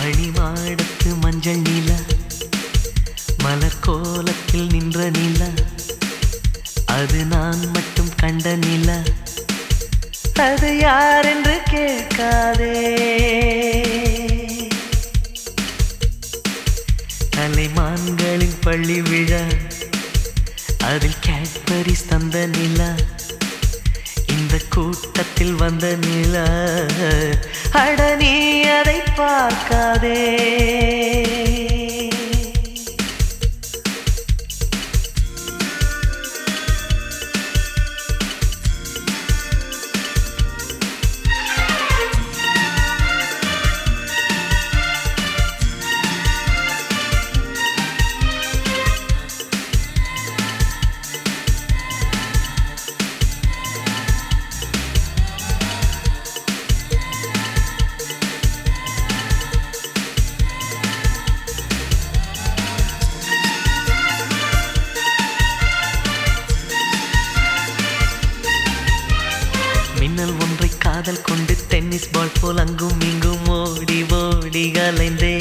மணிமாடத்து மஞ்சள் நில மலர் கோலத்தில் நின்ற நில அது நான் மட்டும் கண்ட நில அது யாரென்று கேட்காதே தலைமான்களின் பள்ளி விழா அதில் கேட்பரிஸ் தந்த நிலா இந்த கூட்டத்தில் வந்த நிலா அட நீ அதை பார்க்காதே மின்னல் ஒன்றை காதல் கொண்டு டென்னிஸ் பால் போல் அங்கும் இங்கும் ஓடி ஓடி கலைந்தே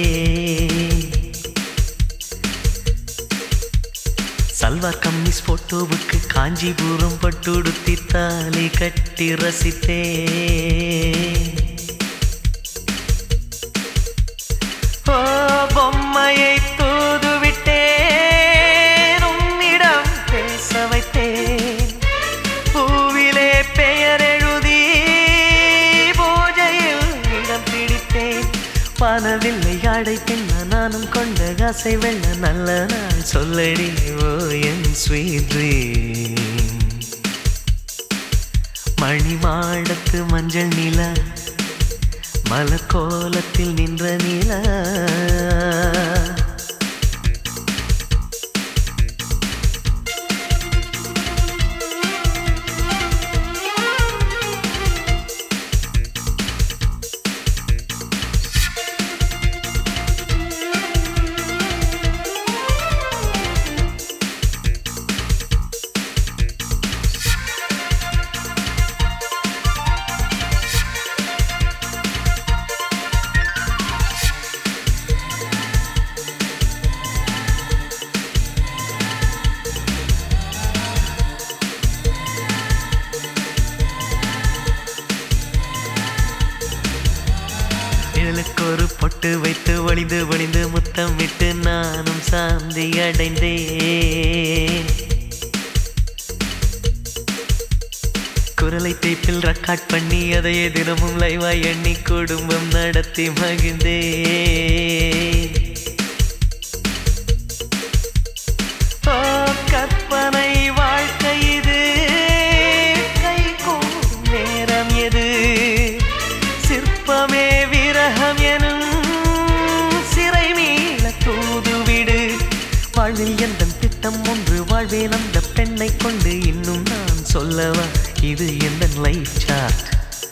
சல்வார் கம்மிஸ் போட்டோவுக்கு காஞ்சிபுரம் பட்டுடுத்தி தாலி கட்டி ரசித்தே ஓ பொம்மையை தூது விட்டேன் உன்னிடம் பேச வைத்தேன் பூவிலே பெயர் எழுதி பூஜையில் இடம் பிடித்தேன் பணவில்லை அடைப்பின் நானும் கொண்ட காசை வெள்ள நல்ல நாள் சொல்லடி ஓ என் ஸ்வீட் மணிமாடத்து மஞ்சள் நில மலர் கோலத்தில் நின்ற நில நிழலுக்கு ஒரு பொட்டு வைத்து வழிந்து வழிந்து முத்தம் விட்டு நானும் சாந்தி அடைந்தேன் குரலை தேப்பில் ரெக்கார்ட் பண்ணி அதையே தினமும் லைவா எண்ணி குடும்பம் நடத்தி மகிழ்ந்தேன் ஓ கற்பனை வாழ்க்கை இது கை கூடும் நேரம் எது சிற்பமே விரகம் எனும் சிறை மீள தூதுவிடு வாழ்வில் எந்த திட்டம் ஒன்று வாழ்வேன் அந்த பெண்ணை கொண்டு இன்னும் நான் சொல்லவா இது எந்த லைஃப் சார்ட்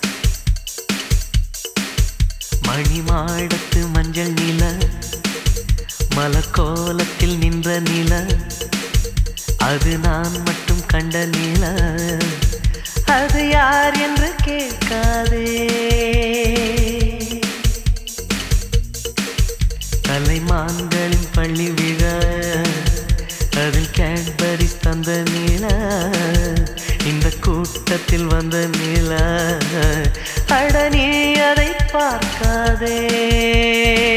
மணிமாடத்து மஞ்சள் நில மலர் கோலத்தில் நின்ற நில அது நான் மட்டும் கண்ட நில அது யார் என்று கேட்காதே தலைமான்களின் பள்ளி விழா அதில் கேட்பரிஸ் தந்த நில இந்த கூட்டத்தில் வந்த நில அட நீ அதை பார்க்காதே